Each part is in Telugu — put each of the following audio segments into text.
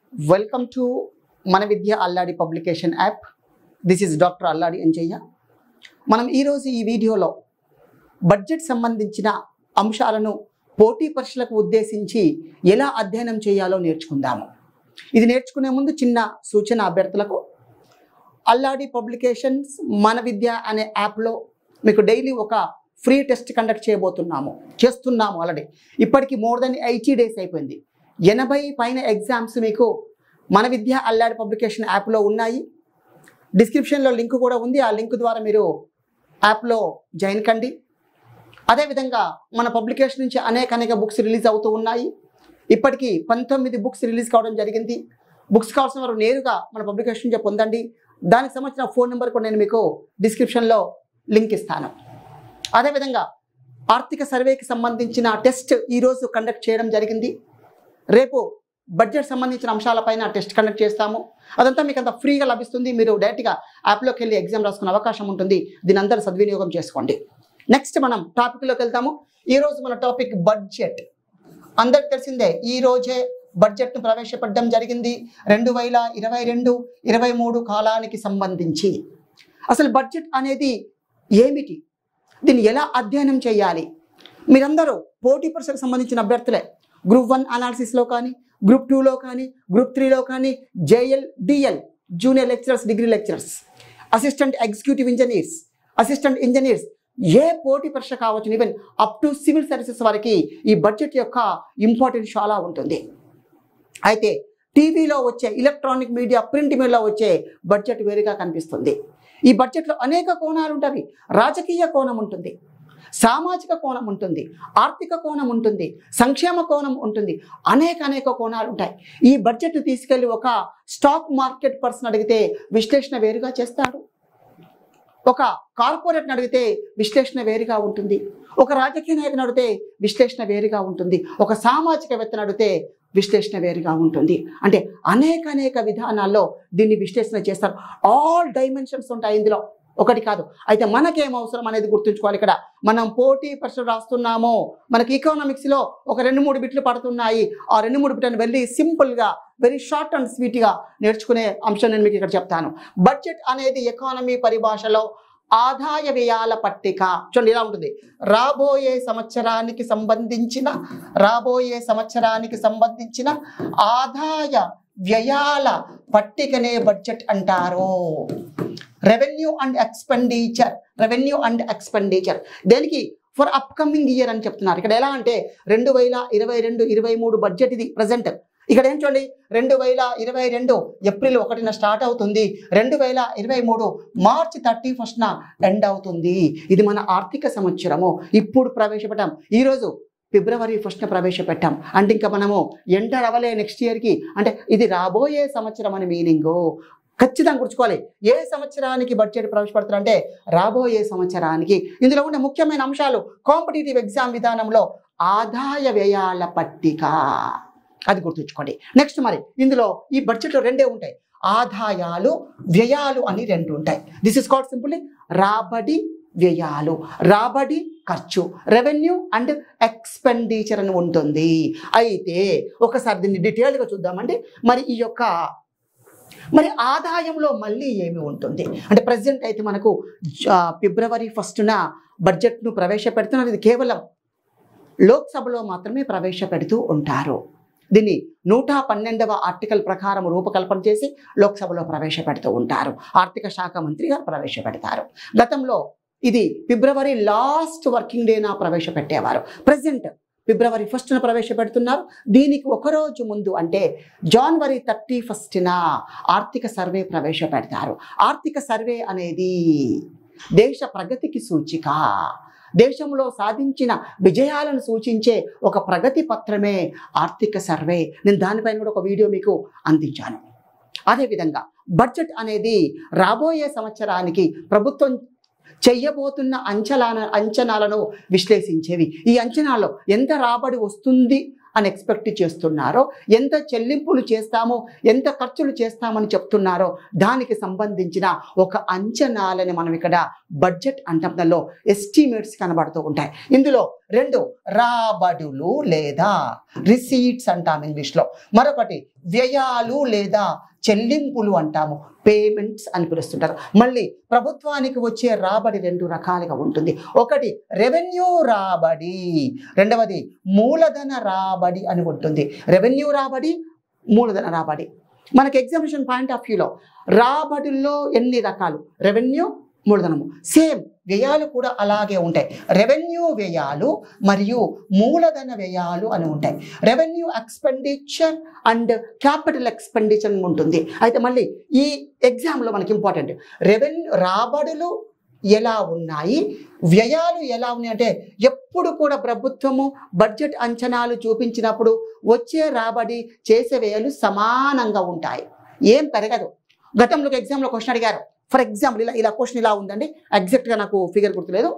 వెల్కమ్ టు మన విద్య Alladi publication app this is doctor Alladi Anjaiah మనం ఈరోజు ఈ వీడియోలో బడ్జెట్ సంబంధించిన అంశాలను పోటీ పరీక్షలకు ఉద్దేశించి ఎలా అధ్యయనం చేయాలో నేర్చుకుందాము ఇది నేర్చుకునే ముందు చిన్న సూచన అభ్యర్థులకు అల్లాడి పబ్లికేషన్స్ మన విద్య అనే యాప్లో మీకు డైలీ ఒక ఫ్రీ టెస్ట్ కండక్ట్ చేయబోతున్నాము చేస్తున్నాము ఆల్రెడీ ఇప్పటికి మోర్ దెన్ ఎయిటీ డేస్ అయిపోయింది ఎనభై పైన ఎగ్జామ్స్ మీకు మన విద్య అల్లాడి పబ్లికేషన్ యాప్లో ఉన్నాయి డిస్క్రిప్షన్లో లింక్ కూడా ఉంది ఆ లింక్ ద్వారా మీరు యాప్లో జాయిన్ కండి అదేవిధంగా మన పబ్లికేషన్ నుంచి అనేక అనేక బుక్స్ రిలీజ్ అవుతూ ఉన్నాయి ఇప్పటికీ పంతొమ్మిది బుక్స్ రిలీజ్ కావడం జరిగింది బుక్స్ కావాల్సిన వారు నేరుగా మన పబ్లికేషన్ నుంచి పొందండి దానికి సంబంధించిన ఫోన్ నెంబర్ కూడా నేను మీకు డిస్క్రిప్షన్లో లింక్ ఇస్తాను అదేవిధంగా ఆర్థిక సర్వేకి సంబంధించిన టెస్ట్ ఈరోజు కండక్ట్ చేయడం జరిగింది రేపు బడ్జెట్ సంబంధించిన అంశాలపైన టెస్ట్ కండక్ట్ చేస్తాము అదంతా మీకు అంత ఫ్రీగా లభిస్తుంది మీరు డైరెక్ట్గా యాప్లోకి వెళ్ళి ఎగ్జామ్ రాసుకునే అవకాశం ఉంటుంది దీని అందరూ సద్వినియోగం చేసుకోండి నెక్స్ట్ మనం టాపిక్లోకి వెళ్తాము ఈరోజు మన టాపిక్ బడ్జెట్ అందరికి తెలిసిందే ఈ రోజే బడ్జెట్ను ప్రవేశపెట్టడం జరిగింది రెండు వేల ఇరవై రెండు ఇరవై మూడు కాలానికి సంబంధించి అసలు బడ్జెట్ అనేది ఏమిటి దీన్ని ఎలా అధ్యయనం చేయాలి మీరందరూ పోటీ పరీక్షలకు సంబంధించిన అభ్యర్థులే గ్రూప్ వన్ అనాలిసిస్లో కానీ గ్రూప్ టూలో కానీ గ్రూప్ త్రీలో కానీ JL DL junior lecturers degree lecturers assistant executive engineers assistant engineers ఏ పోటీ పరీక్ష కావచ్చు even up to civil services వరకు ఈ బడ్జెట్ యొక్క ఇంపార్టెన్స్ చాలా ఉంటుంది అయితే టీవీలో వచ్చే ఎలక్ట్రానిక్ మీడియా ప్రింట్ మీడియాలో వచ్చే బడ్జెట్ వేరుగా కనిపిస్తుంది ఈ బడ్జెట్లో అనేక కోణాలు ఉంటాయి రాజకీయ కోణం ఉంటుంది సామాజిక కోణం ఉంటుంది ఆర్థిక కోణం ఉంటుంది సంక్షేమ కోణం ఉంటుంది అనేక అనేక కోణాలు ఉంటాయి ఈ బడ్జెట్ తీసుకెళ్ళి ఒక స్టాక్ మార్కెట్ పర్సన్ అడిగితే విశ్లేషణ వేరుగా చేస్తాడు ఒక కార్పొరేట్ని అడిగితే విశ్లేషణ వేరుగా ఉంటుంది ఒక రాజకీయ నాయకుని అడిగితే విశ్లేషణ వేరుగా ఉంటుంది ఒక సామాజికవేత్తను అడిగితే విశ్లేషణ వేరుగా ఉంటుంది అంటే అనేక అనేక విధానాల్లో దీన్ని విశ్లేషణ చేస్తారు ఆల్ డైమెన్షన్స్ ఉంటాయి ఇందులో ఒకటి కాదు అయితే మనకేం అవసరం అనేది గుర్తుంచుకోవాలి ఇక్కడ మనం పోటీ పరీక్షలు రాస్తున్నాము మనకి ఎకనామిక్స్లో ఒక రెండు మూడు బిట్లు పడుతున్నాయి ఆ రెండు మూడు బిట్లను వెళ్ళి సింపుల్గా వెరీ షార్ట్ అండ్ స్వీట్గా నేర్చుకునే అంశం నేను మీకు ఇక్కడ చెప్తాను బడ్జెట్ అనేది ఎకానమీ పరిభాషలో ఆదాయ వ్యయాల పట్టిక చూడండి ఇలా ఉంటుంది రాబోయే సంవత్సరానికి సంబంధించిన రాబోయే సంవత్సరానికి సంబంధించిన ఆదాయ వ్యయాల పట్టికనే బడ్జెట్ అంటారు revenue and expenditure revenue and expenditure దేనికి ఫర్ అప్కమింగ్ ఇయర్ అని చెప్తున్నారు ఇక్కడ ఎలా అంటే రెండు వేల ఇరవై రెండు ఇరవై మూడు బడ్జెట్ ఇది ప్రజెంట్ ఇక్కడ ఏం చూడండి రెండు వేల ఇరవై రెండు ఏప్రిల్ ఒకటిన స్టార్ట్ అవుతుంది రెండు వేల ఇరవై మూడు మార్చ్ థర్టీ ఫస్ట్న ఎండ్ అవుతుంది ఇది మన ఆర్థిక సంవత్సరము ఇప్పుడు ప్రవేశపెట్టాం ఈరోజు ఫిబ్రవరి ఫస్ట్న ప్రవేశపెట్టాం అంటే ఇంకా మనము ఎంటర్ అవ్వలే నెక్స్ట్ ఇయర్కి అంటే ఇది రాబోయే సంవత్సరం అని మీనింగు ఖచ్చితంగా గుర్తుకోవాలి ఏ సంవత్సరానికి బడ్జెట్ ప్రవేశపెడతారంటే రాబోయే సంవత్సరానికి ఇందులో ఉండే ముఖ్యమైన అంశాలు కాంపిటేటివ్ ఎగ్జామ్ విధానంలో ఆదాయ వ్యయాల పట్టిక అది గుర్తుంచుకోండి నెక్స్ట్ మరి ఇందులో ఈ బడ్జెట్లో రెండే ఉంటాయి ఆదాయాలు వ్యయాలు అని రెండు ఉంటాయి దిస్ ఇస్ కాల్డ్ సింపుల్లీ రాబడి వ్యయాలు రాబడి ఖర్చు రెవెన్యూ అండ్ ఎక్స్పెండిచర్ అని ఉంటుంది అయితే ఒకసారి దీన్ని డీటెయిల్గా చూద్దామండి మరి ఈ యొక్క మరి ఆదాయంలో మళ్ళీ ఏమి ఉంటుంది అంటే ప్రజెంట్ అయితే మనకు జ- ఫిబ్రవరి ఫస్ట్న బడ్జెట్ను ప్రవేశపెడుతున్నారు ఇది కేవలం లోక్సభలో మాత్రమే ప్రవేశపెడుతూ ఉంటారు దీన్ని నూట పన్నెండవ ఆర్టికల్ ప్రకారం రూపకల్పన చేసి లోక్సభలో ప్రవేశపెడుతూ ఉంటారు ఆర్థిక శాఖ మంత్రి గారు ప్రవేశపెడతారు గతంలో ఇది ఫిబ్రవరి లాస్ట్ వర్కింగ్ డేనా ప్రవేశపెట్టేవారు ప్రజెంట్ ఫిబ్రవరి ఫస్ట్న ప్రవేశపెడుతున్నారు దీనికి ఒకరోజు ముందు అంటే జనవరి థర్టీ ఫస్ట్న ఆర్థిక సర్వే ప్రవేశపెడతారు ఆర్థిక సర్వే అనేది దేశ ప్రగతికి సూచిక దేశంలో సాధించిన విజయాలను సూచించే ఒక ప్రగతి పత్రమే ఆర్థిక సర్వే నేను దానిపైన కూడా ఒక వీడియో మీకు అందించాను అదేవిధంగా బడ్జెట్ అనేది రాబోయే సంవత్సరానికి ప్రభుత్వం చెయ్యబోతున్న అంచనా అంచనాలను విశ్లేషించేవి ఈ అంచనాలో ఎంత రాబడి వస్తుంది అని ఎక్స్పెక్ట్ చేస్తున్నారో ఎంత చెల్లింపులు చేస్తామో ఎంత ఖర్చులు చేస్తామని చెప్తున్నారో దానికి సంబంధించిన ఒక అంచనాలని మనం ఇక్కడ బడ్జెట్ అంటాం దానిలో ఎస్టిమేట్స్ కనబడుతూ ఉంటాయి ఇందులో రెండు రాబడులు లేదా రిసీట్స్ అంటాం ఇంగ్లీష్లో మరొకటి వ్యయాలు లేదా చెల్లింపులు అంటాము పేమెంట్స్ అని పిలుస్తుంటారు మళ్ళీ ప్రభుత్వానికి వచ్చే రాబడి రెండు రకాలుగా ఉంటుంది ఒకటి రెవెన్యూ రాబడి రెండవది మూలధన రాబడి అని ఉంటుంది రెవెన్యూ రాబడి మూలధన రాబడి మనకి ఎగ్జామినేషన్ పాయింట్ ఆఫ్ వ్యూలో రాబడుల్లో ఎన్ని రకాలు రెవెన్యూ మూలధనము సేమ్ వ్యయాలు కూడా అలాగే ఉంటాయి రెవెన్యూ వ్యయాలు మరియు మూలధన వ్యయాలు అని ఉంటాయి revenue expenditure and capital expenditure ఉంటుంది అయితే మళ్ళీ ఈ ఎగ్జామ్లో మనకి ఇంపార్టెంట్ రెవెన్యూ రాబడులు ఎలా ఉన్నాయి వ్యయాలు ఎలా ఉన్నాయి అంటే ఎప్పుడు కూడా ప్రభుత్వము బడ్జెట్ అంచనాలు చూపించినప్పుడు వచ్చే రాబడి చేసే వ్యయాలు సమానంగా ఉంటాయి ఏం పెరగదు గతంలో ఒక ఎగ్జామ్లో క్వశ్చన్ అడిగారు ఫర్ ఎగ్జాంపుల్ ఇలా ఇలా క్వశ్చన్ ఇలా ఉందండి ఎగ్జాక్ట్గా నాకు ఫిగర్ గుర్తులేదు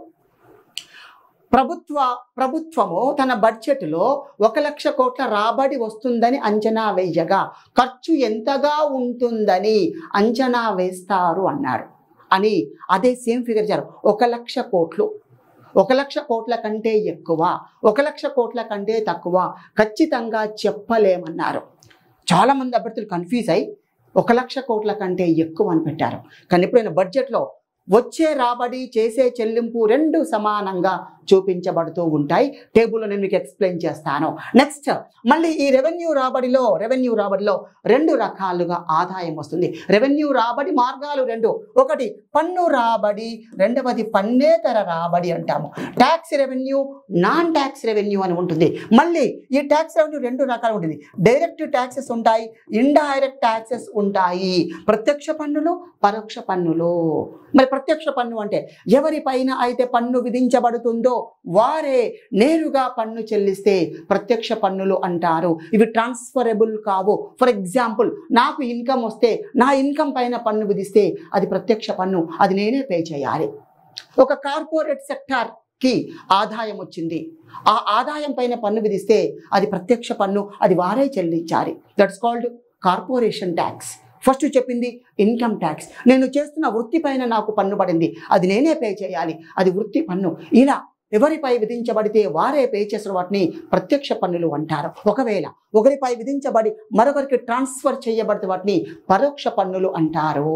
ప్రభుత్వ ప్రభుత్వము తన బడ్జెట్లో ఒక లక్ష కోట్ల రాబడి వస్తుందని అంచనా వేయగా ఖర్చు ఎంతగా ఉంటుందని అంచనా వేస్తారు అన్నారు అని అదే సేమ్ ఫిగర్ ఇచ్చారు ఒక లక్ష కోట్లు ఒక లక్ష కోట్ల కంటే ఎక్కువ ఒక లక్ష కోట్ల కంటే తక్కువ ఖచ్చితంగా చెప్పలేమన్నారు చాలామంది అభ్యర్థులు కన్ఫ్యూజ్ అయి ఒక లక్ష కోట్ల కంటే ఎక్కువ అని పెట్టారు కానీ ఎప్పుడైనా బడ్జెట్లో వచ్చే రాబడి చేసే చెల్లింపు రెండు సమానంగా చూపించబడుతూ ఉంటాయి టేబుల్లో నేను మీకు ఎక్స్ప్లెయిన్ చేస్తాను నెక్స్ట్ మళ్ళీ ఈ రెవెన్యూ రాబడిలో రెవెన్యూ రాబడిలో రెండు రకాలుగా ఆదాయం వస్తుంది రెవెన్యూ రాబడి మార్గాలు రెండు ఒకటి పన్ను రాబడి రెండవది పన్నేతర రాబడి అంటాము tax revenue non tax revenue అని ఉంటుంది మళ్ళీ ఈ ట్యాక్స్ రెవెన్యూ రెండు రకాలు ఉంటుంది డైరెక్ట్ ట్యాక్సెస్ ఉంటాయి ఇండైరెక్ట్ ట్యాక్సెస్ ఉంటాయి ప్రత్యక్ష పన్నులు పరోక్ష పన్నులు మరి ప్రత్యక్ష పన్ను అంటే ఎవరిపైన అయితే పన్ను విధించబడుతుందో వారే నేరుగా పన్ను చెల్లిస్తే ప్రత్యక్ష పన్నులు అంటారు ఇవి ట్రాన్స్ఫరబుల్ కావు ఫర్ ఎగ్జాంపుల్ నాకు ఇన్కమ్ వస్తే నా ఇన్కమ్ పైన పన్ను విధిస్తే అది ప్రత్యక్ష పన్ను అది నేనే పే చేయాలి ఒక కార్పొరేట్ సెక్టార్ కి ఆదాయం వచ్చింది ఆ ఆదాయం పైన పన్ను విధిస్తే అది ప్రత్యక్ష పన్ను అది వారే చెల్లించాలి that's called corporation tax first చెప్పింది ఇన్కమ్ ట్యాక్స్ నేను చేస్తున్న వృత్తి పైన నాకు పన్ను పడింది అది నేనే పే చేయాలి అది వృత్తి పన్ను ఇలా ఎవరిపై విధించబడితే వారే పే చేసిన వాటిని ప్రత్యక్ష పన్నులు అంటారు ఒకవేళ ఒకరిపై విధించబడి మరొకరికి ట్రాన్స్ఫర్ చేయబడితే వాటిని పరోక్ష పన్నులు అంటారు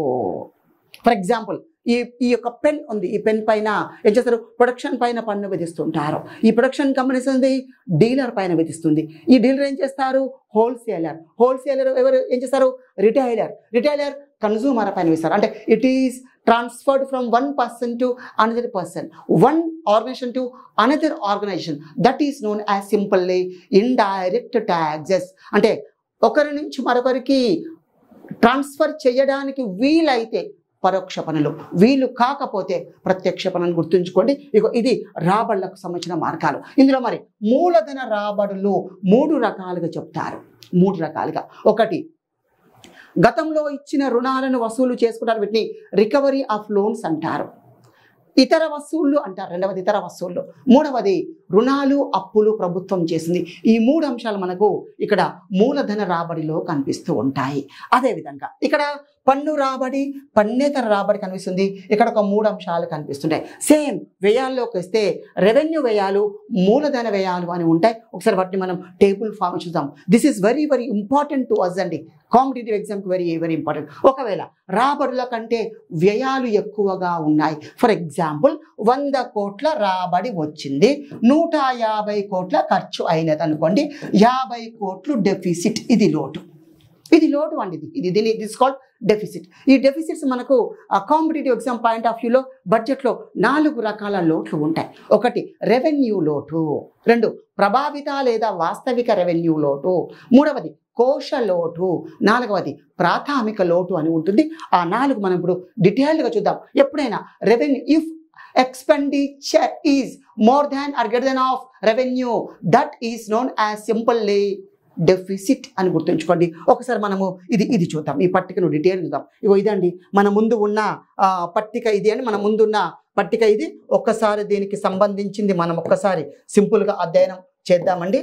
ఫర్ ఎగ్జాంపుల్ ఈ ఈ యొక్క పెన్ ఉంది ఈ పెన్ పైన ఏం చేస్తారు ప్రొడక్షన్ పైన పన్ను విధిస్తుంటారు ఈ ప్రొడక్షన్ కంపెనీస్ ఉంది డీలర్ పైన విధిస్తుంది ఈ డీలర్ ఏం చేస్తారు హోల్సేలర్ హోల్సేలర్ ఎవరు ఏం చేస్తారు రిటైలర్ రిటైలర్ కన్సూమర్ పైన విస్తారు అంటే it is transferred from one person to another person one organisation to another organisation that is known as simply indirect taxes అంటే ఒకరి నుంచి మరొకరికి ట్రాన్స్ఫర్ చేయడానికి వీలైతే పరోక్ష పనులు వీలు కాకపోతే ప్రత్యక్ష పనులు గుర్తుంచుకోండి ఇగో ఇది రాబడులకు సంబంధించిన మార్గాలు ఇందులో మరి మూలధన రాబడులు మూడు రకాలుగా చెప్తారు మూడు రకాలుగా ఒకటి గతంలో ఇచ్చిన రుణాలను వసూలు చేసుకుంటారు వీటిని రికవరీ ఆఫ్ లోన్స్ అంటారు ఇతర వసూళ్ళు అంటారు రెండవది ఇతర వసూళ్ళు మూడవది రుణాలు అప్పులు ప్రభుత్వం చేసింది ఈ మూడు అంశాలు మనకు ఇక్కడ మూలధన రాబడిలో కనిపిస్తూ ఉంటాయి అదేవిధంగా ఇక్కడ పన్ను రాబడి పన్నేతర రాబడి కనిపిస్తుంది ఇక్కడ ఒక మూడు అంశాలు కనిపిస్తుంటాయి సేమ్ వ్యయాల్లోకి వస్తే రెవెన్యూ వ్యయాలు మూలధన వ్యయాలు అని ఉంటాయి ఒకసారి వాటిని మనం టేబుల్ ఫామ్ చూద్దాం this is very very important to us అండి కాంపిటేటివ్ ఎగ్జామ్కి వెరీ వెరీ ఇంపార్టెంట్ ఒకవేళ రాబడుల కంటే వ్యయాలు ఎక్కువగా ఉన్నాయి ఫర్ ఎగ్జాంపుల్ వంద కోట్ల రాబడి వచ్చింది నూట యాభై కోట్ల ఖర్చు అయినది అనుకోండి యాభై కోట్లు డెఫిసిట్ ఇది లోటు ఇది లోటు అండి ఇది ఇది దీని దిస్ కాల్డ్ డెఫిసిట్ ఈ డెఫిసిట్స్ మనకు కాంపిటేటివ్ ఎగ్జామ్ పాయింట్ ఆఫ్ వ్యూలో బడ్జెట్లో నాలుగు రకాల లోట్లు ఉంటాయి ఒకటి రెవెన్యూ లోటు రెండు ప్రభావిత లేదా వాస్తవిక రెవెన్యూ లోటు మూడవది కోశ లోటు నాలుగవది ప్రాథమిక లోటు అని ఉంటుంది ఆ నాలుగు మనం ఇప్పుడు డీటెయిల్డ్గా చూద్దాం ఎప్పుడైనా revenue if expenditure is more than or greater than of revenue that is known as simply deficit అని గుర్తుంచుకోండి ఒకసారి మనము ఇది ఇది చూద్దాం ఈ పట్టికను డీటెయిల్ చూద్దాం ఇగో ఇదండి మన ముందు ఉన్న ఆ, పట్టిక ఇది అని మన ముందున్న పట్టిక ఇది ఒక్కసారి దీనికి సంబంధించింది మనం ఒక్కసారి సింపుల్గా అధ్యయనం చేద్దామండి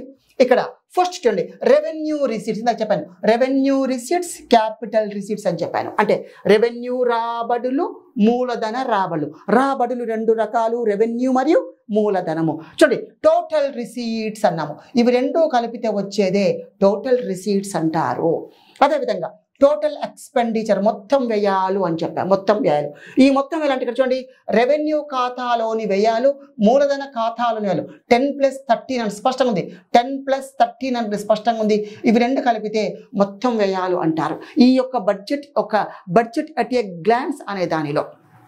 ఇక్కడ ఫస్ట్ చూడండి రెవెన్యూ రిసీట్స్ ఇందాక చెప్పాను రెవెన్యూ రిసీట్స్ క్యాపిటల్ రిసీట్స్ అని చెప్పాను అంటే రెవెన్యూ రాబడులు మూలధన రాబడులు రాబడులు రెండు రకాలు రెవెన్యూ మరియు మూలధనము చూడండి టోటల్ రిసీట్స్ అన్నాము ఇవి రెండూ కలిపితే వచ్చేదే టోటల్ రిసీట్స్ అంటారు అదేవిధంగా టోటల్ ఎక్స్పెండిచర్ మొత్తం వ్యయాలు అని చెప్పాం మొత్తం వ్యయాలు ఈ మొత్తం వ్యయాలు అంటే ఇక్కడ చూడండి రెవెన్యూ ఖాతాలోని వ్యయాలు మూలధన ఖాతాలోని వ్యయాలు టెన్ ప్లస్ థర్టీన్ అని స్పష్టంగా ఉంది టెన్ ప్లస్ థర్టీన్ అని స్పష్టంగా ఉంది ఇవి రెండు కలిపితే మొత్తం వ్యయాలు అంటారు ఈ యొక్క బడ్జెట్ ఒక బడ్జెట్ అట్ ఏ గ్లాన్స్ అనే దానిలో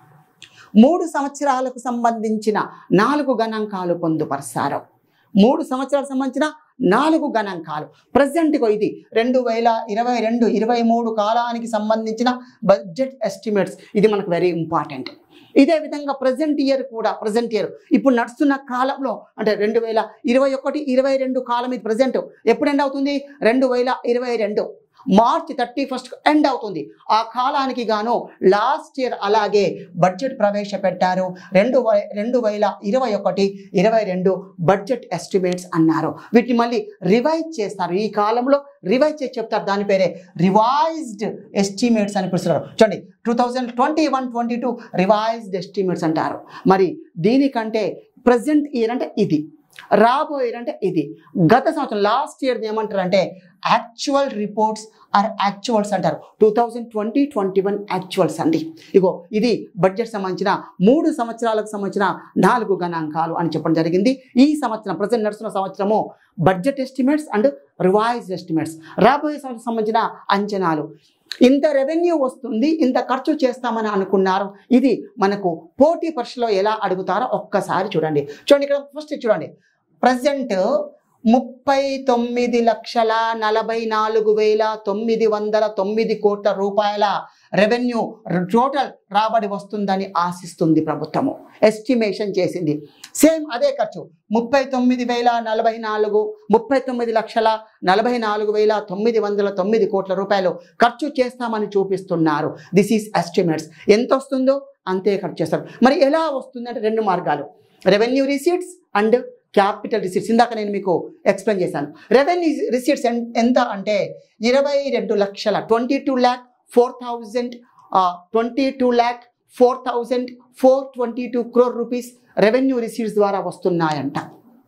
మూడు సంవత్సరాలకు సంబంధించిన నాలుగు గణాంకాలు పొందుపరుస్తారు మూడు సంవత్సరాలకు సంబంధించిన నాలుగు గణాంకాలు ప్రజెంట్గా ఇది రెండు వేల ఇరవై రెండు ఇరవై మూడు కాలానికి సంబంధించిన బడ్జెట్ ఎస్టిమేట్స్ ఇది మనకు వెరీ ఇంపార్టెంట్ ఇదే విధంగా ప్రజెంట్ ఇయర్ కూడా ప్రజెంట్ ఇయర్ ఇప్పుడు నడుస్తున్న కాలంలో అంటే రెండు వేల ఇరవై ఒకటి ఇరవై రెండు కాలం ఇది ప్రజెంట్ ఎప్పుడు ఎండ్ అవుతుంది రెండు వేల ఇరవై రెండు మార్చ్ థర్టీ ఫస్ట్ ఎండ్ అవుతుంది ఆ కాలానికి గాను లాస్ట్ ఇయర్ అలాగే బడ్జెట్ ప్రవేశపెట్టారు రెండు వై రెండు వేల ఇరవై ఒకటి ఇరవై రెండు బడ్జెట్ ఎస్టిమేట్స్ అన్నారు వీటిని మళ్ళీ రివైజ్ చేస్తారు ఈ కాలంలో రివైజ్ చేసి చెప్తారు దాని పేరే రివైజ్డ్ ఎస్టిమేట్స్ అని పిలుస్తున్నారు చూడండి two thousand twenty one twenty two revised estimates అంటారు మరి దీనికంటే ప్రజెంట్ ఇయర్ అంటే ఇది రాబోయే అంటే ఇది గత సంవత్సరం లాస్ట్ ఇయర్ ఏమంటారు అంటే యాక్చువల్ రిపోర్ట్స్ ఆర్ యాక్చువల్స్ అంటారు two thousand twenty twenty one actuals అండి ఇగో ఇది బడ్జెట్ సంబంధించిన మూడు సంవత్సరాలకు సంబంధించిన నాలుగు గణాంకాలు అని చెప్పడం జరిగింది ఈ సంవత్సరం ప్రజెంట్ నడుస్తున్న సంవత్సరము budget estimates and revise estimates రాబోయే సంవత్సరం సంబంధించిన అంచనాలు ఇంత రెవెన్యూ వస్తుంది ఇంత ఖర్చు చేస్తామని అనుకున్నారు ఇది మనకు పోటీ పరీక్షలో ఎలా అడుగుతారో ఒక్కసారి చూడండి చూడండి ఇక్కడ ఫస్ట్ చూడండి ప్రజెంట్ ముప్పై తొమ్మిది లక్షల నలభై నాలుగు వేల తొమ్మిది వందల తొమ్మిది కోట్ల రూపాయల రెవెన్యూ టోటల్ రాబడి వస్తుందని ఆశిస్తుంది ప్రభుత్వము ఎస్టిమేషన్ చేసింది సేమ్ అదే ఖర్చు ముప్పై తొమ్మిది వేల నలభై నాలుగు ముప్పై తొమ్మిది లక్షల నలభై నాలుగు వేల తొమ్మిది వందల తొమ్మిది కోట్ల రూపాయలు ఖర్చు చేస్తామని చూపిస్తున్నారు దిస్ ఈస్ ఎస్టిమేట్స్ ఎంత వస్తుందో అంతే ఖర్చు చేస్తారు మరి ఎలా వస్తుంది అంటే రెండు మార్గాలు revenue receipts and capital receipts ఇందాక నేను మీకు ఎక్స్ప్లెయిన్ చేశాను రెవెన్యూ రిసీట్స్ ఎంత అంటే ఇరవై రెండు లక్షల twenty two lakh four thousand twenty two lakh four thousand four twenty two crore rupees revenue receipts ద్వారా వస్తున్నాయంట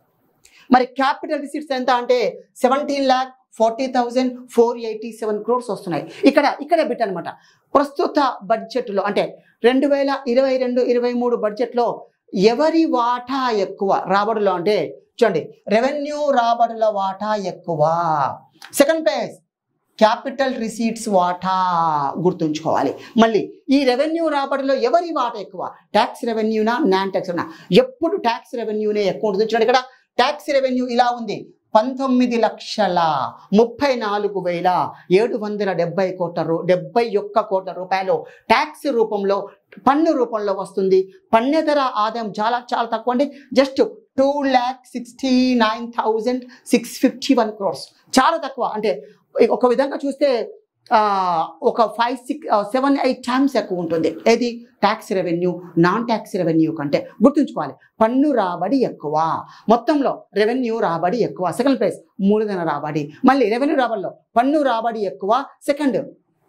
మరి క్యాపిటల్ రిసీట్స్ ఎంత అంటే seventeen lakh forty thousand four eighty seven crores వస్తున్నాయి ఇక్కడ ఇక్కడ బిట్ అనమాట ప్రస్తుత బడ్జెట్లో అంటే రెండు వేల ఇరవై రెండు ఇరవై మూడు బడ్జెట్లో ఎవరి వాటా ఎక్కువ రాబడులో అంటే చూడండి రెవెన్యూ రాబడుల వాటా ఎక్కువ సెకండ్ పేజ్ క్యాపిటల్ రిసీట్స్ వాటా గుర్తుంచుకోవాలి మళ్ళీ ఈ రెవెన్యూ రాబడిలో ఎవరి వాటా ఎక్కువ ట్యాక్స్ రెవెన్యూనా నాన్ ట్యాక్స్ రెవెన్యూ ఎప్పుడు ట్యాక్స్ రెవెన్యూనే ఎక్కువ ఉంటుంది చూడండి ఇక్కడ ట్యాక్స్ రెవెన్యూ ఇలా ఉంది పంతొమ్మిది లక్షల ముప్పై నాలుగు వేల ఏడు వందల డెబ్బై కోట్ల రూ డెబ్బై ఒక్క కోట్ల రూపాయలు ట్యాక్స్ రూపంలో పన్ను రూపంలో వస్తుంది పన్నేతర ఆదాయం చాలా చాలా తక్కువ అండి just two lakh sixty nine thousand six fifty one crores చాలా తక్కువ అంటే ఒక విధంగా చూస్తే ఆ, ఒక five six seven eight times ఎక్కువ ఉంటుంది ఏది tax revenue non tax revenue కంటే గుర్తుంచుకోవాలి పన్ను రాబడి ఎక్కువ మొత్తంలో రెవెన్యూ రాబడి ఎక్కువ సెకండ్ ప్లేస్ మూలధన రాబడి మళ్ళీ రెవెన్యూ రాబడిలో పన్ను రాబడి ఎక్కువ సెకండ్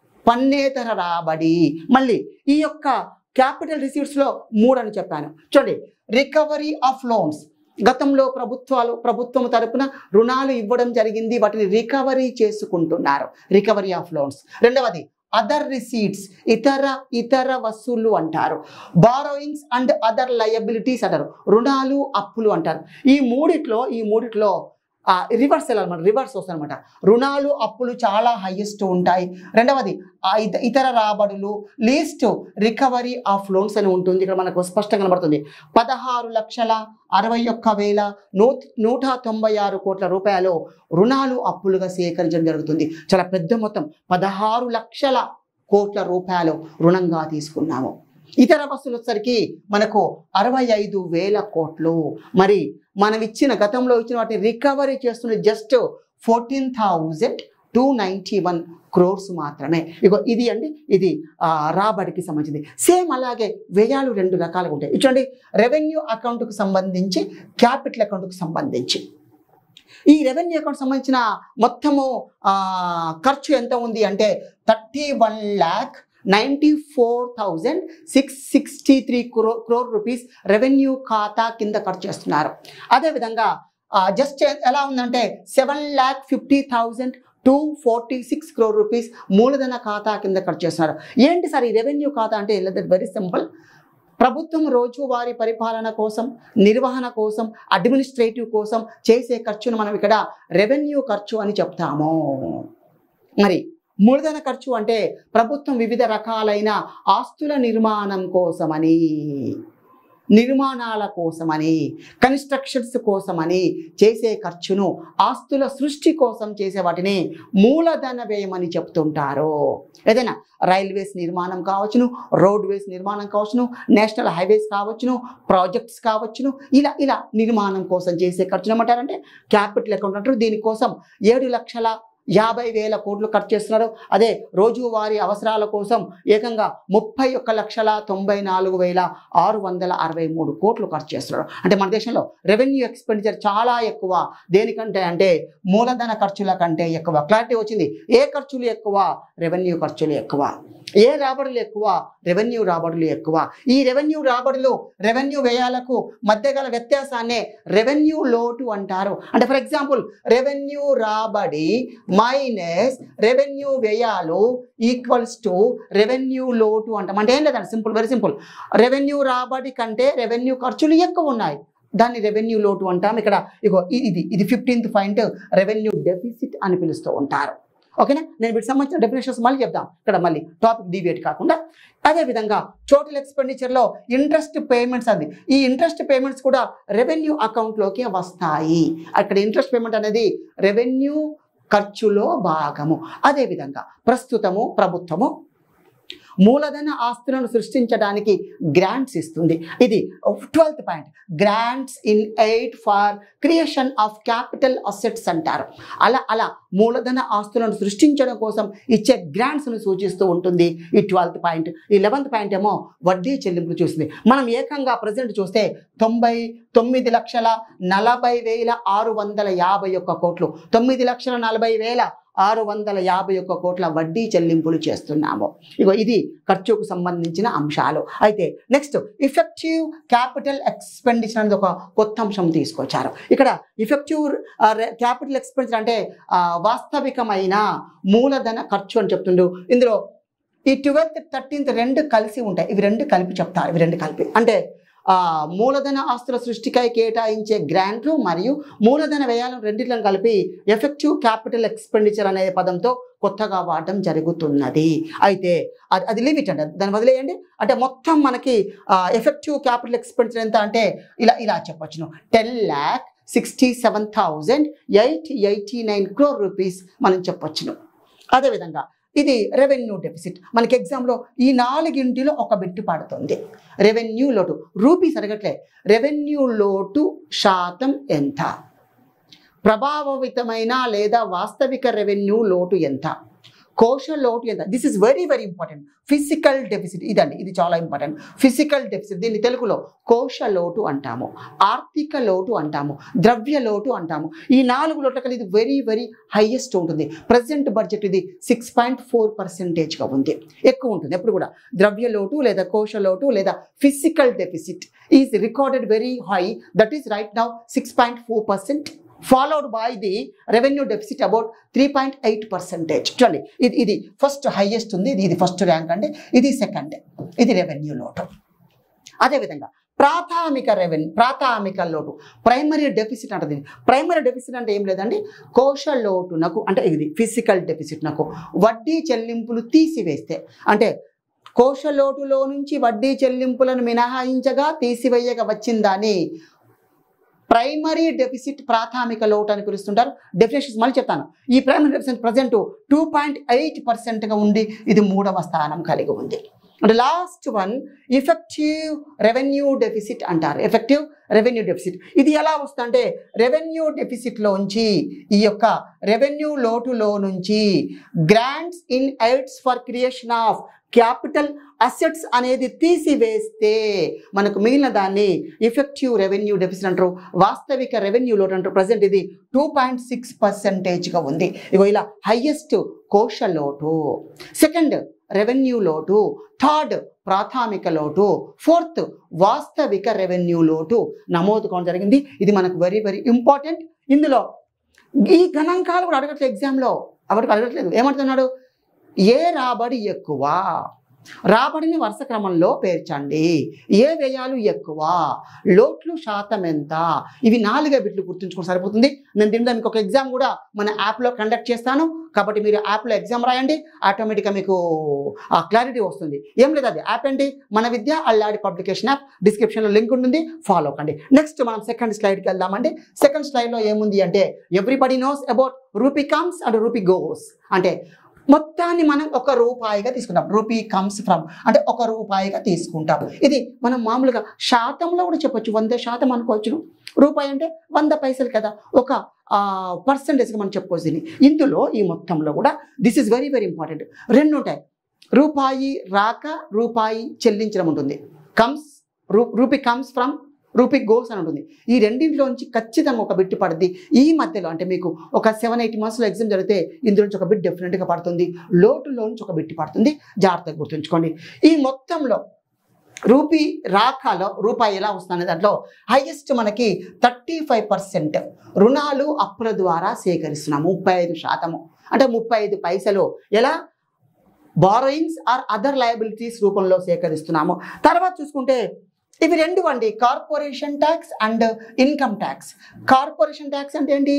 పన్నేతర రాబడి మళ్ళీ ఈ యొక్క క్యాపిటల్ రిసీట్స్లో మూడు అని చెప్పాను చూడండి రికవరీ ఆఫ్ లోన్స్ గతంలో ప్రభుత్వాలు ప్రభుత్వం తరపున రుణాలు ఇవ్వడం జరిగింది వాటిని రికవరీ చేసుకుంటున్నారు రికవరీ ఆఫ్ లోన్స్ రెండవది అదర్ రిసీట్స్ ఇతర ఇతర వసూళ్లు అంటారు బారోయింగ్స్ అండ్ అదర్ లయబిలిటీస్ అంటారు రుణాలు అప్పులు అంటారు ఈ మూడిట్లో ఈ మూడిట్లో రివర్స్ వెళ్ళాలన్నమాట రివర్స్ వస్తారనమాట రుణాలు అప్పులు చాలా హైయెస్ట్ ఉంటాయి రెండవది ఆ ఇత- ఇతర రాబడులు లీస్ట్ రికవరీ ఆఫ్ లోన్స్ అని ఉంటుంది ఇక్కడ మనకు స్పష్టంగా కనబడుతుంది పదహారు లక్షల అరవై ఒక్క వేల నూ నూట తొంభై ఆరు కోట్ల రూపాయలు రుణాలు అప్పులుగా సేకరించడం జరుగుతుంది చాలా పెద్ద మొత్తం పదహారు లక్షల కోట్ల రూపాయలు రుణంగా తీసుకున్నాము ఇతర వస్తువులు వచ్చేసరికి మనకు అరవై ఐదు వేల కోట్లు మరి మనం ఇచ్చిన గతంలో ఇచ్చిన వాటిని రికవరీ చేస్తున్న just fourteen thousand two ninety one crores మాత్రమే ఇగో ఇది అండి ఇది ఆ, రాబడికి సంబంధించింది సేమ్ అలాగే వ్యయాలు రెండు రకాలుగా ఉంటాయి చూడండి రెవెన్యూ అకౌంట్కు సంబంధించి క్యాపిటల్ అకౌంట్కు సంబంధించి ఈ రెవెన్యూ అకౌంట్ సంబంధించిన మొత్తము ఆ, ఖర్చు ఎంత ఉంది అంటే thirty one lakh ninety four thousand six sixty three crore crore rupees revenue ఖాతా కింద ఖర్చు చేస్తున్నారు అదేవిధంగా జస్ట్ ఎలా ఉందంటే seven lakh fifty thousand two forty six crore rupees మూలధన ఖాతా కింద ఖర్చు చేస్తున్నారు ఏంటి సార్ ఈ రెవెన్యూ ఖాతా అంటే వెరీ సింపుల్ ప్రభుత్వం రోజువారీ పరిపాలన కోసం నిర్వహణ కోసం అడ్మినిస్ట్రేటివ్ కోసం చేసే ఖర్చును మనం ఇక్కడ రెవెన్యూ ఖర్చు అని చెప్తాము మరి మూలధన ఖర్చు అంటే ప్రభుత్వం వివిధ రకాలైన ఆస్తుల నిర్మాణం కోసమని నిర్మాణాల కోసమని కన్స్ట్రక్షన్స్ కోసమని చేసే ఖర్చును ఆస్తుల సృష్టి కోసం చేసే వాటిని మూలధన వ్యయమని చెప్తుంటారు ఏదైనా రైల్వేస్ నిర్మాణం కావచ్చును రోడ్వేస్ నిర్మాణం కావచ్చును నేషనల్ హైవేస్ కావచ్చును ప్రాజెక్ట్స్ కావచ్చును ఇలా ఇలా నిర్మాణం కోసం చేసే ఖర్చును ఏమంటారంటే క్యాపిటల్ అకౌంట్ అంటారు దీనికోసం ఏడు లక్షల యాభై వేల కోట్లు ఖర్చు చేస్తున్నారు అదే రోజువారీ అవసరాల కోసం ఏకంగా ముప్పై ఒక్క లక్షల తొంభై నాలుగు వేల ఆరు వందల అరవై మూడు కోట్లు ఖర్చు చేస్తున్నారు అంటే మన దేశంలో రెవెన్యూ ఎక్స్పెండిచర్ చాలా ఎక్కువ దేనికంటే అంటే మూలధన ఖర్చుల కంటే ఎక్కువ క్లారిటీ వచ్చింది ఏ ఖర్చులు ఎక్కువ రెవెన్యూ ఖర్చులు ఎక్కువ ఏ రాబడులు ఎక్కువ రెవెన్యూ రాబడులు ఎక్కువ ఈ రెవెన్యూ రాబడులు రెవెన్యూ వ్యయాలకు మధ్య గల వ్యత్యాసాన్నే రెవెన్యూ లోటు అంటారు అంటే ఫర్ ఎగ్జాంపుల్ రెవెన్యూ రాబడి మైనస్ రెవెన్యూ వ్యయాలు ఈక్వల్స్ టు రెవెన్యూ లోటు అంటాం అంటే ఏం లేదండి సింపుల్ వెరీ సింపుల్ రెవెన్యూ రాబడి కంటే రెవెన్యూ ఖర్చులు ఎక్కువ ఉన్నాయి దాన్ని రెవెన్యూ లోటు అంటాం ఇక్కడ ఇగో ఇది ఇది ఇది ఫిఫ్టీన్త్ పాయింట్ రెవెన్యూ డెఫిసిట్ అని పిలుస్తూ ఉంటారు ఓకేనా నేను వీటికి సంబంధించిన డెఫినేషన్స్ మళ్ళీ చెప్దాం ఇక్కడ మళ్ళీ టాపిక్ డివియేట్ కాకుండా అదేవిధంగా టోటల్ ఎక్స్పెండిచర్లో ఇంట్రెస్ట్ పేమెంట్స్ అది ఈ ఇంట్రెస్ట్ పేమెంట్స్ కూడా రెవెన్యూ అకౌంట్లోకి వస్తాయి అక్కడ ఇంట్రెస్ట్ పేమెంట్ అనేది రెవెన్యూ ఖర్చులో భాగము అదేవిధంగా ప్రస్తుతము ప్రభుత్వము మూలధన ఆస్తులను సృష్టించడానికి గ్రాంట్స్ ఇస్తుంది ఇది twelfth point grants in aid for creation of capital assets అంటారు అలా అలా మూలధన ఆస్తులను సృష్టించడం కోసం ఇచ్చే గ్రాంట్స్ను సూచిస్తూ ఉంటుంది ఈ ట్వెల్త్ పాయింట్ ఈ లెవెంత్ పాయింట్ ఏమో వడ్డీ చెల్లింపులు చూస్తుంది మనం ఏకంగా ప్రజెంట్ చూస్తే తొంభై తొమ్మిది లక్షల నలభై వేల ఆరు వందల యాభై ఒక్క కోట్లు తొమ్మిది లక్షల నలభై వేల ఆరు వందల యాభై ఒక్క కోట్ల వడ్డీ చెల్లింపులు చేస్తున్నాము ఇగో ఇది ఖర్చుకు సంబంధించిన అంశాలు అయితే నెక్స్ట్ ఇఫెక్టివ్ క్యాపిటల్ ఎక్స్పెండిచర్ అనేది ఒక కొత్త అంశం తీసుకొచ్చారు ఇక్కడ ఇఫెక్టివ్ క్యాపిటల్ ఎక్స్పెండిచర్ అంటే ఆ, వాస్తవికమైన మూలధన ఖర్చు అని చెప్తుండు ఇందులో ఈ ట్వెల్త్ థర్టీన్త్ రెండు కలిసి ఉంటాయి ఇవి రెండు కలిపి చెప్తారు ఇవి రెండు కలిపి అంటే ఆ, మూలధన ఆస్తుల సృష్టికై కేటాయించే గ్రాంట్లు మరియు మూలధన వ్యయాలను రెండింటిని కలిపి ఎఫెక్టివ్ క్యాపిటల్ ఎక్స్పెండిచర్ అనే పదంతో కొత్తగా వాడటం జరుగుతున్నది అయితే అది అది లిమిట్ అండి దాన్ని వదిలేయండి అంటే మొత్తం మనకి ఎఫెక్టివ్ క్యాపిటల్ ఎక్స్పెండిచర్ ఎంత అంటే ఇలా ఇలా చెప్పొచ్చును ten lakh sixty seven thousand eight eighty nine crore rupees మనం చెప్పొచ్చును అదేవిధంగా ఇది రెవెన్యూ డెఫిసిట్ మనకి ఎగ్జామ్లో ఈ నాలుగింటిలో ఒక బిట్టు పడుతుంది రెవెన్యూ లోటు రూపీస్ అడగట్లే రెవెన్యూ లోటు శాతం ఎంత ప్రభావితమైన లేదా వాస్తవిక రెవెన్యూ లోటు ఎంత కోశ లోటు ఎంత this is very very important physical deficit ఇదండి ఇది చాలా ఇంపార్టెంట్ ఫిజికల్ డెఫిసిట్ దీన్ని తెలుగులో కోశ లోటు అంటాము ఆర్థిక లోటు అంటాము ద్రవ్య లోటు అంటాము ఈ నాలుగు లోట్ల కలిసి ఇది వెరీ వెరీ హైయెస్ట్ ఉంటుంది ప్రజెంట్ బడ్జెట్ ఇది సిక్స్ పాయింట్ ఫోర్ పర్సెంటేజ్గా ఉంది ఎక్కువ ఉంటుంది ఎప్పుడు కూడా ద్రవ్య లోటు లేదా కోశ లోటు లేదా physical deficit is recorded very high that is right now six point four percent followed by the revenue deficit about three point eight percentage చూడండి ఇది ఇది ఫస్ట్ హైయెస్ట్ ఉంది ఇది ఇది ఫస్ట్ ర్యాంక్ అంటే ఇది సెకండ్ ఇది రెవెన్యూ లోటు అదేవిధంగా ప్రాథమిక రెవెన్యూ ప్రాథమిక లోటు ప్రైమరీ డెఫిసిట్ అంటది ప్రైమరీ డెఫిసిట్ అంటే ఏం లేదండి కోశ లోటునకు అంటే ఇది ఫిజికల్ డెఫిసిట్నకు వడ్డీ చెల్లింపులు తీసివేస్తే అంటే కోశ లోటులో నుంచి వడ్డీ చెల్లింపులను మినహాయించగా తీసివేయగా వచ్చిందని ప్రైమరీ డెఫిసిట్ ప్రాథమిక లోటు అని పిలుస్తుంటారు డెఫినేషన్స్ మళ్ళీ చెప్తాను ఈ primary deficit present two point eight పర్సెంట్గా ఉండి ఇది మూడవ స్థానం కలిగి ఉంది అంటే last one effective revenue deficit అంటారు ఎఫెక్టివ్ రెవెన్యూ డెఫిసిట్ ఇది ఎలా వస్తుందంటే రెవెన్యూ డెఫిసిట్లోంచి ఈ యొక్క రెవెన్యూ లోటులో నుంచి grants in aids for creation of capital assets అనేది తీసివేస్తే మనకు మిగిలిన దాన్ని ఎఫెక్టివ్ రెవెన్యూ డెఫిసిట్ అంటారు వాస్తవిక రెవెన్యూ లోటు అంటారు ప్రజెంట్ ఇది టూ పాయింట్ సిక్స్ పర్సెంటేజ్గా ఉంది ఇగో ఇలా హయ్యెస్ట్ కోశ లోటు సెకండ్ రెవెన్యూ లోటు థర్డ్ ప్రాథమిక లోటు ఫోర్త్ వాస్తవిక రెవెన్యూ లోటు నమోదు కావడం జరిగింది ఇది మనకు వెరీ వెరీ ఇంపార్టెంట్ ఇందులో ఈ గణాంకాలు కూడా అడగట్లేదు ఎగ్జామ్లో అవరికి అడగట్లేదు ఏమంటున్నాడు ఏ రాబడి ఎక్కువ రాబడిని వరుస క్రమంలో పేర్చండి ఏ వ్యయాలు ఎక్కువ లోట్లు శాతం ఎంత ఇవి నాలుగే బిట్లు గుర్తుంచుకొని సరిపోతుంది నేను దీనిలో మీకు ఒక ఎగ్జామ్ కూడా మన యాప్లో కండక్ట్ చేస్తాను కాబట్టి మీరు యాప్లో ఎగ్జామ్ రాయండి ఆటోమేటిక్గా మీకు క్లారిటీ వస్తుంది ఏం లేదు అది యాప్ ఏంటి మన విద్య అల్లాడి పబ్లికేషన్ యాప్ డిస్క్రిప్షన్లో లింక్ ఉంటుంది ఫాలో కండి నెక్స్ట్ మనం సెకండ్ స్లైడ్కి వెళ్దామండి సెకండ్ స్లైడ్లో ఏముంది అంటే everybody knows about rupee comes and rupee goes అంటే మొత్తాన్ని మనం ఒక రూపాయిగా తీసుకుంటాం రూపీ కమ్స్ ఫ్రమ్ అంటే ఒక రూపాయిగా తీసుకుంటాం ఇది మనం మామూలుగా శాతంలో కూడా చెప్పొచ్చు వంద శాతం అనుకోవచ్చు రూపాయి అంటే వంద పైసలు కదా ఒక పర్సంటేజ్గా మనం చెప్పుకోవచ్చు దీన్ని ఇందులో ఈ మొత్తంలో కూడా this is very very important రెండు ఉంటాయి రూపాయి రాక రూపాయి చెల్లించడం ఉంటుంది కమ్స్ రూ rupee comes from rupee goes అని ఉంటుంది ఈ రెండింటిలోంచి ఖచ్చితంగా ఒక బిట్ పడుద్ది ఈ మధ్యలో అంటే మీకు ఒక సెవెన్ ఎయిట్ మంత్స్లో ఎగ్జామ్ జరిగితే ఇందులో నుంచి ఒక బిట్ డెఫినెట్గా పడుతుంది లోటులో నుంచి ఒక బిట్ పడుతుంది జాగ్రత్తగా గుర్తుంచుకోండి ఈ మొత్తంలో రూపీ రాకాలో రూపాయి ఎలా వస్తుంది దాంట్లో హైయెస్ట్ మనకి థర్టీ ఫైవ్ పర్సెంట్ రుణాలు అప్పుల ద్వారా సేకరిస్తున్నాము ముప్పై ఐదు శాతము అంటే ముప్పై ఐదు పైసలు ఎలా బారోయింగ్స్ ఆర్ అదర్ లయబిలిటీస్ రూపంలో సేకరిస్తున్నాము తర్వాత చూసుకుంటే ఇవి రెండు అండి corporation tax and income tax corporation tax అంటే ఏంటి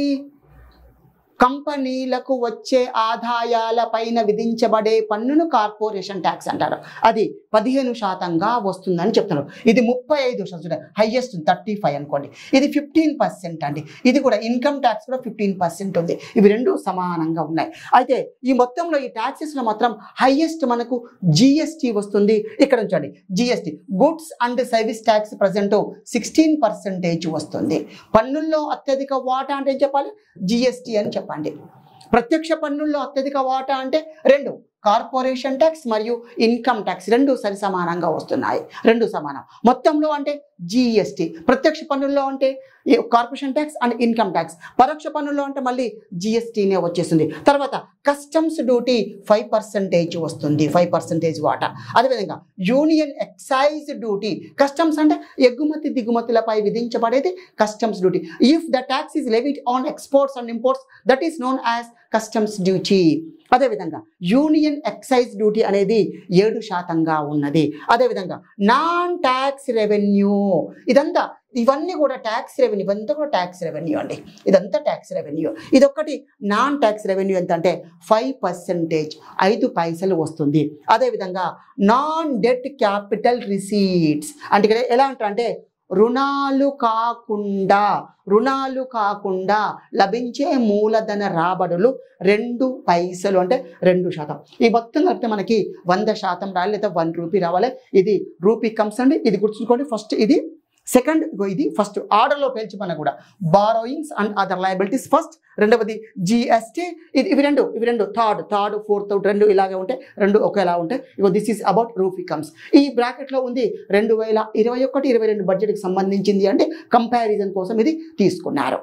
కంపెనీలకు వచ్చే ఆదాయాల పైన విధించబడే పన్నును కార్పొరేషన్ ట్యాక్స్ అంటారు అది పదిహేను శాతంగా వస్తుందని చెప్తున్నారు ఇది ముప్పై ఐదు శాతం హైయెస్ట్ థర్టీ ఫైవ్ అనుకోండి ఇది ఫిఫ్టీన్ పర్సెంట్ అండి ఇది కూడా ఇన్కమ్ ట్యాక్స్ కూడా ఫిఫ్టీన్ పర్సెంట్ ఉంది ఇవి రెండు సమానంగా ఉన్నాయి అయితే ఈ మొత్తంలో ఈ ట్యాక్సెస్లో మాత్రం హైయెస్ట్ మనకు జిఎస్టీ వస్తుంది ఇక్కడ ఉంచండి GST goods and service tax present sixteen percentage వస్తుంది పన్నుల్లో అత్యధిక వాటా అంటే ఏం చెప్పాలి జిఎస్టీ అని చెప్పండి ప్రత్యక్ష పన్నుల్లో అత్యధిక వాటా అంటే రెండు కార్పొరేషన్ ట్యాక్స్ మరియు ఇన్కమ్ ట్యాక్స్ రెండు సరి సమానంగా వస్తున్నాయి రెండు సమానం మొత్తంలో అంటే జిఎస్టీ ప్రత్యక్ష పన్నుల్లో అంటే ఈ corporation tax and income tax పరోక్ష పన్నుల్లో అంటే మళ్ళీ జిఎస్టీనే వచ్చేస్తుంది తర్వాత కస్టమ్స్ డ్యూటీ ఫైవ్ పర్సెంటేజ్ వస్తుంది ఫైవ్ పర్సెంటేజ్ వాటా అదేవిధంగా యూనియన్ ఎక్సైజ్ డ్యూటీ కస్టమ్స్ అంటే ఎగుమతి దిగుమతులపై విధించబడేది customs duty if the tax is levied on exports and imports that is known as customs duty అదేవిధంగా యూనియన్ ఎక్సైజ్ డ్యూటీ అనేది ఏడు శాతంగా ఉన్నది అదేవిధంగా నాన్ ట్యాక్స్ రెవెన్యూ ఇదంతా ఇవన్నీ కూడా ట్యాక్స్ రెవెన్యూ ఇవంతా కూడా ట్యాక్స్ రెవెన్యూ అండి ఇదంతా ట్యాక్స్ రెవెన్యూ ఇదొక్కటి నాన్ ట్యాక్స్ రెవెన్యూ ఎంత అంటే ఫైవ్ పర్సెంటేజ్ ఐదు పైసలు వస్తుంది అదేవిధంగా నాన్ డెట్ క్యాపిటల్ రిసీట్స్ అంటే ఇక్కడ ఎలా అంటారంటే రుణాలు కాకుండా రుణాలు కాకుండా లభించే మూలధన రాబడులు రెండు పైసలు అంటే రెండు శాతం ఈ మొత్తం కలిపితే మనకి వంద శాతం రావాలి లేదా వన్ రూపీ రావాలి ఇది రూపీ కమ్స్ అండి ఇది గుర్తుంచుకోండి ఫస్ట్ ఇది సెకండ్ ఇది ఫస్ట్ ఆర్డర్లో పేల్చిమన్నా కూడా borrowings and other liabilities first రెండవది జిఎస్టీ ఇది ఇవి రెండు ఇవి రెండు థర్డ్ థర్డ్ ఫోర్త్ రెండు ఇలాగే ఉంటాయి రెండు ఒకేలా ఉంటాయి ఇగో this is about rupee comes ఈ బ్రాకెట్లో ఉంది రెండు వేల ఇరవై ఒకటి ఇరవై రెండు బడ్జెట్కి సంబంధించింది అంటే కంపారిజన్ కోసం ఇది తీసుకున్నారు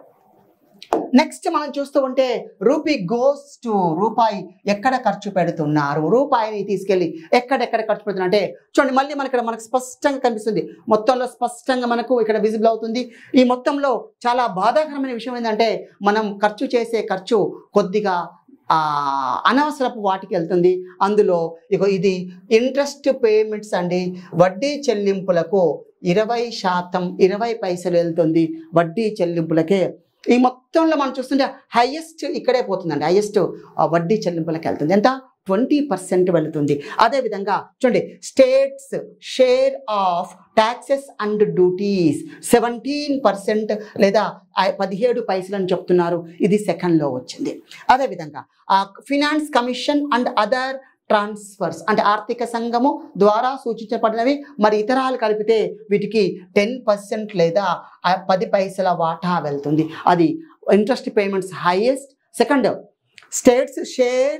నెక్స్ట్ మనం చూస్తూ ఉంటే రూపీ గోస్ టు రూపాయి ఎక్కడ ఖర్చు పెడుతున్నారు రూపాయిని తీసుకెళ్ళి ఎక్కడెక్కడ ఖర్చు పెడుతున్నారు అంటే చూడండి మళ్ళీ మనకి ఇక్కడ మనకు స్పష్టంగా కనిపిస్తుంది మొత్తంలో స్పష్టంగా మనకు ఇక్కడ విజిబుల్ అవుతుంది ఈ మొత్తంలో చాలా బాధాకరమైన విషయం ఏంటంటే మనం ఖర్చు చేసే ఖర్చు కొద్దిగా ఆ, అనవసరపు వాటికి వెళ్తుంది అందులో ఇక ఇది ఇంట్రెస్ట్ పేమెంట్స్ అండి వడ్డీ చెల్లింపులకు ఇరవై శాతం ఇరవై పైసలు వెళ్తుంది వడ్డీ చెల్లింపులకే ఈ మొత్తంలో మనం చూస్తుంటే హైయెస్ట్ ఇక్కడే పోతుందండి హైయెస్ట్ వడ్డీ చెల్లింపులకు వెళ్తుంది ఎంత ట్వంటీ పర్సెంట్ వెళుతుంది అదేవిధంగా చూడండి states share of taxes and duties seventeen percent లేదా ఆ పదిహేడు పైసలు అని చెప్తున్నారు ఇది సెకండ్లో వచ్చింది అదేవిధంగా finance commission and other transfers అంటే ఆర్థిక సంఘము ద్వారా సూచించబడినవి మరి ఇతరాలు కలిపితే వీటికి టెన్ పర్సెంట్ లేదా ఆ పది పైసల వాటా వెళ్తుంది అది interest payments highest second states shares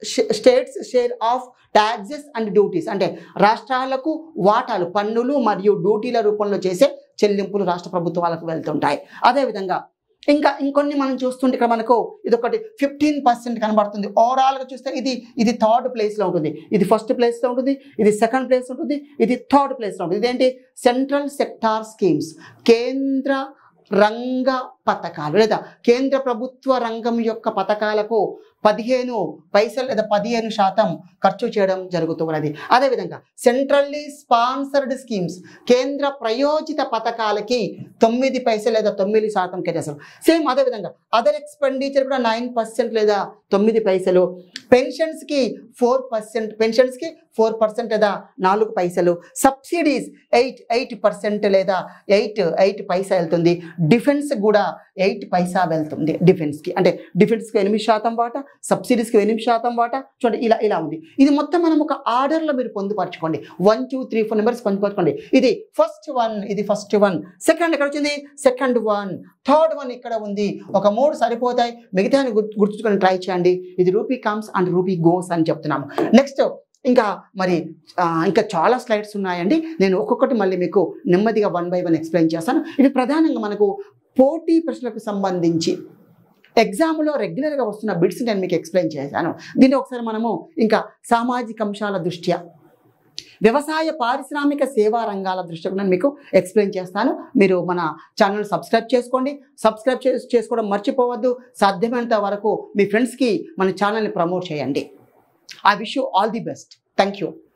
states share of taxes and duties అంటే రాష్ట్రాలకు వాటాలు పన్నులు మరియు డ్యూటీల రూపంలో చేసే చెల్లింపులు రాష్ట్ర ప్రభుత్వాలకు వెళ్తుంటాయి అదేవిధంగా ఇంకా ఇంకొన్ని మనం చూస్తుంటే ఇక్కడ మనకు ఇది ఒకటి ఫిఫ్టీన్ పర్సెంట్ కనబడుతుంది ఓవరాల్గా చూస్తే ఇది ఇది థర్డ్ ప్లేస్లో ఉంటుంది ఇది ఫస్ట్ ప్లేస్లో ఉంటుంది ఇది సెకండ్ ప్లేస్ ఉంటుంది ఇది థర్డ్ ప్లేస్లో ఉంటుంది ఇదేంటి సెంట్రల్ సెక్టార్ స్కీమ్స్ కేంద్ర రంగ పథకాలు లేదా కేంద్ర ప్రభుత్వ రంగం యొక్క పథకాలకు పదిహేను పైసలు లేదా పదిహేను శాతం ఖర్చు చేయడం జరుగుతున్నది అదేవిధంగా సెంట్రల్లీ స్పాన్సర్డ్ స్కీమ్స్ కేంద్ర ప్రయోజిత పథకాలకి తొమ్మిది పైసలు లేదా తొమ్మిది శాతం కేటాయిస్తారు సేమ్ అదేవిధంగా అదర్ ఎక్స్పెండిచర్ కూడా నైన్ పర్సెంట్ లేదా తొమ్మిది పైసలు పెన్షన్స్కి ఫోర్ పర్సెంట్ పెన్షన్స్కి ఫోర్ పర్సెంట్ లేదా నాలుగు పైసలు సబ్సిడీస్ ఎయిట్ ఎయిట్ పర్సెంట్ లేదా ఎయిట్ ఎయిట్ పైసా వెళ్తుంది డిఫెన్స్ కూడా ఎయిట్ పైసా వెళ్తుంది డిఫెన్స్కి అంటే డిఫెన్స్కి ఎనిమిది శాతం వాటా సబ్సిడీస్కి ఎనిమిది శాతం వాటా చూడండి ఇలా ఇలా ఉంది ఇది మొత్తం మనం ఒక ఆర్డర్లో మీరు పొందుపరచుకోండి one two three four numbers పొందుపరచుకోండి ఇది ఫస్ట్ వన్ ఇది ఫస్ట్ వన్ సెకండ్ ఎక్కడ వచ్చింది సెకండ్ వన్ థర్డ్ వన్ ఇక్కడ ఉంది ఒక మూడు సరిపోతాయి మిగతా గుర్తుంచుకొని ట్రై చేయండి ఇది rupee comes and rupee goes అని చెప్తున్నాము నెక్స్ట్ ఇంకా మరి ఆ, ఇంకా చాలా స్లైడ్స్ ఉన్నాయండి నేను ఒక్కొక్కటి మళ్ళీ మీకు నెమ్మదిగా వన్ బై వన్ ఎక్స్ప్లెయిన్ చేస్తాను ఇవి ప్రధానంగా మనకు పోటీ ప్రశ్నలకు సంబంధించి ఎగ్జామ్లో రెగ్యులర్గా వస్తున్న బిట్స్ నేను మీకు ఎక్స్ప్లెయిన్ చేశాను దీన్ని ఒకసారి మనము ఇంకా సామాజిక అంశాల దృష్ట్యా వ్యవసాయ పారిశ్రామిక సేవా రంగాల దృష్ట్యా కూడా నేను మీకు ఎక్స్ప్లెయిన్ చేస్తాను మీరు మన ఛానల్ సబ్స్క్రైబ్ చేసుకోండి సబ్స్క్రైబ్ చేసి చేసుకోవడం మర్చిపోవద్దు సాధ్యమైనంత వరకు మీ ఫ్రెండ్స్కి మన ఛానల్ని ప్రమోట్ చేయండి I wish you all the best thank you